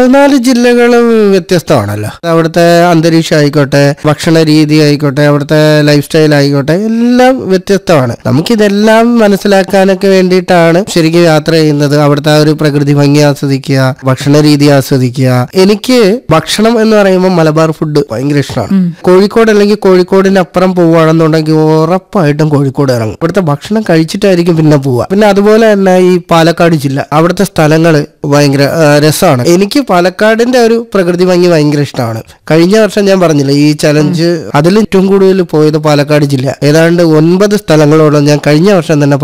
പതിനാല് ജില്ലകളും വ്യത്യസ്തമാണല്ലോ അവിടുത്തെ അന്തരീക്ഷം ആയിക്കോട്ടെ ഭക്ഷണ രീതി ആയിക്കോട്ടെ അവിടുത്തെ ലൈഫ് സ്റ്റൈൽ ആയിക്കോട്ടെ എല്ലാം വ്യത്യസ്തമാണ് നമുക്കിതെല്ലാം മനസ്സിലാക്കാനൊക്കെ വേണ്ടിയിട്ടാണ് ശരിക്കും യാത്ര ചെയ്യുന്നത് അവിടുത്തെ ആ ഒരു പ്രകൃതി ഭംഗി ആസ്വദിക്കുക ഭക്ഷണ രീതി ആസ്വദിക്കുക എനിക്ക് ഭക്ഷണം എന്ന് പറയുമ്പോൾ മലബാർ ഫുഡ് ഭയങ്കര ഇഷ്ടമാണ് കോഴിക്കോട് അല്ലെങ്കിൽ കോഴിക്കോടിന് അപ്പുറം പോവുകയാണെന്നുണ്ടെങ്കിൽ ഉറപ്പായിട്ടും കോഴിക്കോട് ഇറങ്ങും ഇവിടുത്തെ ഭക്ഷണം കഴിച്ചിട്ടായിരിക്കും പിന്നെ പോവുക പിന്നെ അതുപോലെ തന്നെ ഈ പാലക്കാട് ജില്ല അവിടുത്തെ സ്ഥലങ്ങൾ ഭയങ്കര ആ, രസമാണ് എനിക്ക് പാലക്കാടിന്റെ ഒരു പ്രകൃതി ഭംഗി ഭയങ്കര ഇഷ്ടമാണ് കഴിഞ്ഞ വർഷം ഞാൻ പറഞ്ഞില്ലേ ഈ ചലഞ്ച് അതിൽ ഏറ്റവും കൂടുതൽ പോയത് പാലക്കാട് ജില്ല ഏതാണ്ട് ഒൻപത് സ്ഥലങ്ങളോളം ഞാൻ കഴിഞ്ഞ വർഷം തന്നെ